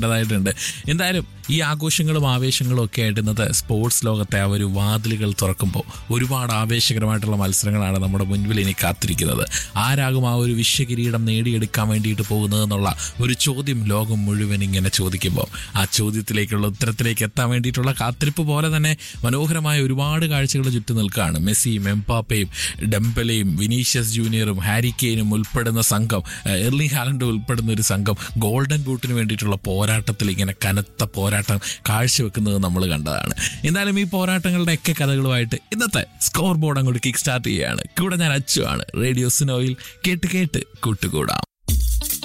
ായിട്ടുണ്ട് എന്തായാലും ഈ ആഘോഷങ്ങളും ആവേശങ്ങളും ഒക്കെ ആയിട്ട് ഇന്നത്തെ സ്പോർട്സ് ലോകത്തെ ആ ഒരു വാതിലുകൾ തുറക്കുമ്പോൾ ഒരുപാട് ആവേശകരമായിട്ടുള്ള മത്സരങ്ങളാണ് നമ്മുടെ മുൻപിൽ ഇനി കാത്തിരിക്കുന്നത് ആരാകും ആ ഒരു വിശ്വകിരീടം നേടിയെടുക്കാൻ വേണ്ടിയിട്ട് പോകുന്നതെന്നുള്ള ഒരു ചോദ്യം ലോകം മുഴുവൻ ഇങ്ങനെ ചോദിക്കുമ്പോൾ ആ ചോദ്യത്തിലേക്കുള്ള ഉത്തരത്തിലേക്ക് എത്താൻ വേണ്ടിയിട്ടുള്ള കാത്തിരിപ്പ് പോലെ തന്നെ മനോഹരമായ ഒരുപാട് കാഴ്ചകൾ ചുറ്റും നിൽക്കുകയാണ് മെസ്സിയും എംപാപ്പയും ഡെംബലയും വിനീഷ്യസ് ജൂനിയറും ഹാരി കെയിനും ഉൾപ്പെടുന്ന സംഘം ഏഹ്, എർലിംഗ് ഹാലൻഡും ഉൾപ്പെടുന്ന ഒരു സംഘം ഗോൾഡൻ ബൂട്ടിന് വേണ്ടിയിട്ടുള്ള പോരാട്ടത്തിൽ ഇങ്ങനെ കനത്ത പോരാട്ടം കാഴ്ചവെക്കുന്നത് നമ്മൾ കണ്ടതാണ് എന്തായാലും ഈ പോരാട്ടങ്ങളുടെ ഒക്കെ കഥകളുമായിട്ട് ഇന്നത്തെ സ്കോർ ബോർഡ് അങ്ങോട്ട് കിക്ക് സ്റ്റാർട്ട് ചെയ്യുകയാണ് കൂടെ ഞാൻ അച്ചു ആണ് റേഡിയോ സിനോയിൽ കേട്ട് കേട്ട് കൂട്ടുകൂടാം